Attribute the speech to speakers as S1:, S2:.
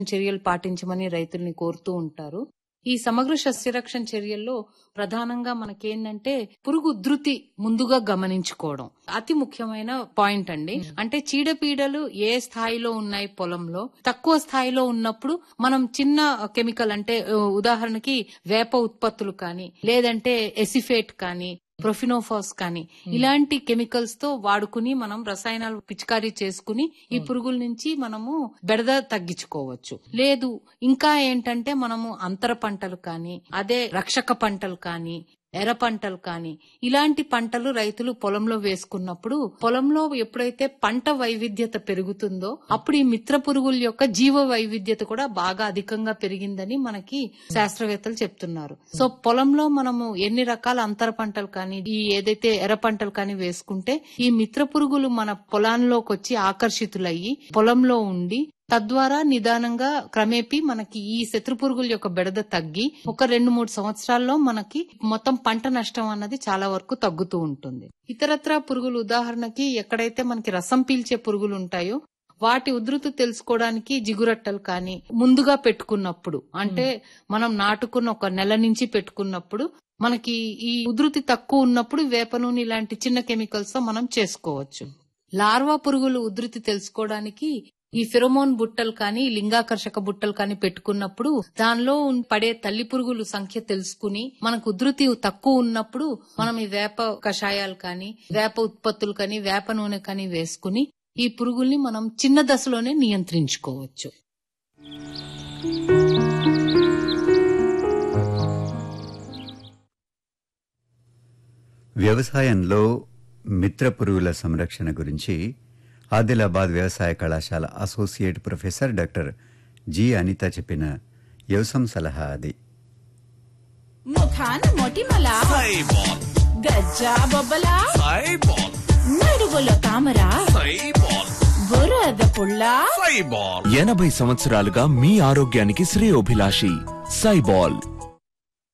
S1: చర్యలు పాటించమని రైతుల్ని కోరుతూ ఉంటారు ఈ సమగ్ర సస్యరక్షణ చర్యల్లో ప్రధానంగా మనకేందంటే పురుగు ఉధృతి ముందుగా గమనించుకోవడం అతి ముఖ్యమైన పాయింట్ అండి అంటే చీడపీడలు ఏ స్థాయిలో ఉన్నాయి పొలంలో తక్కువ స్థాయిలో ఉన్నప్పుడు మనం చిన్న కెమికల్ అంటే ఆ, ఉదాహరణకి వేప ఉత్పత్తులు కానీ లేదంటే ఎసిఫేట్ కానీ ప్రొఫినోఫాస్ కానీ ఇలాంటి కెమికల్స్ తో వాడుకుని మనం రసాయనాలు పిచికారీ చేసుకుని ఈ పురుగుల నుంచి మనము బెడద తగ్గించుకోవచ్చు లేదు ఇంకా ఏంటంటే మనము అంతర పంటలు కానీ అదే రక్షక పంటలు కానీ ఎర్ర పంటలు కానీ ఇలాంటి పంటలు రైతులు పొలంలో వేసుకున్నప్పుడు పొలంలో ఎప్పుడైతే పంట వైవిధ్యత పెరుగుతుందో అప్పుడు ఈ మిత్ర పురుగుల యొక్క జీవ వైవిధ్యత కూడా బాగా అధికంగా పెరిగిందని మనకి శాస్త్రవేత్తలు చెప్తున్నారు సో పొలంలో మనము ఎన్ని రకాల అంతర పంటలు కానీ ఈ ఏదైతే ఎర్ర పంటలు కానీ వేసుకుంటే ఈ మిత్ర పురుగులు మన పొలాల్లోకి వచ్చి ఆకర్షితులయ్యి పొలంలో ఉండి తద్వారా నిదానంగా క్రమేపీ మనకి ఈ శత్రు పురుగుల యొక్క బెడద తగ్గి ఒక రెండు మూడు సంవత్సరాల్లో మనకి మొత్తం పంట నష్టం అన్నది చాలా వరకు తగ్గుతూ ఉంటుంది ఇతరత్రా పురుగులు ఉదాహరణకి ఎక్కడైతే మనకి రసం పీల్చే పురుగులు ఉంటాయో వాటి ఉధృతి తెలుసుకోవడానికి జిగురట్టలు కానీ ముందుగా పెట్టుకున్నప్పుడు అంటే మనం నాటుకున్న ఒక నెల నుంచి పెట్టుకున్నప్పుడు మనకి ఈ ఉధృతి తక్కువ ఉన్నప్పుడు వేప నూనె ఇలాంటి చిన్న కెమికల్స్ తో మనం చేసుకోవచ్చు లార్వా పురుగులు ఉధృతి తెలుసుకోవడానికి ఈ ఫిరోమోన్ బుట్టలు కానీ లింగాకర్షక బుట్టలు కానీ పెట్టుకున్నప్పుడు దానిలో ఉన్- పడే తల్లి పురుగులు సంఖ్య తెలుసుకుని మనకు ఉధృతి తక్కువ ఉన్నప్పుడు మనం ఈ వేప కషాయాలు కానీ వేప ఉత్పత్తులు కానీ వేప నూనె కానీ వేసుకుని ఈ పురుగుల్ని మనం చిన్న దశలోనే నియంత్రించుకోవచ్చు
S2: వ్యవసాయంలో మిత్ర పురుగుల సంరక్షణ గురించి ఆదిలాబాద్ వ్యవసాయ కళాశాల associate professor doctor G Anitha చెప్పిన వ్యవసాయం సలహా అది
S3: ముఖాన మొటిమల
S4: సైబాల్
S3: గజ్జా బొబ్బల
S4: సైబాల్
S3: నడుగులో తామర
S4: సైబాల్
S3: బురద పుల్ల
S4: సైబాల్ ఎనభై సంవత్సరాలుగా మీ ఆరోగ్యానికి శ్రేయోభిలాషి సైబాల్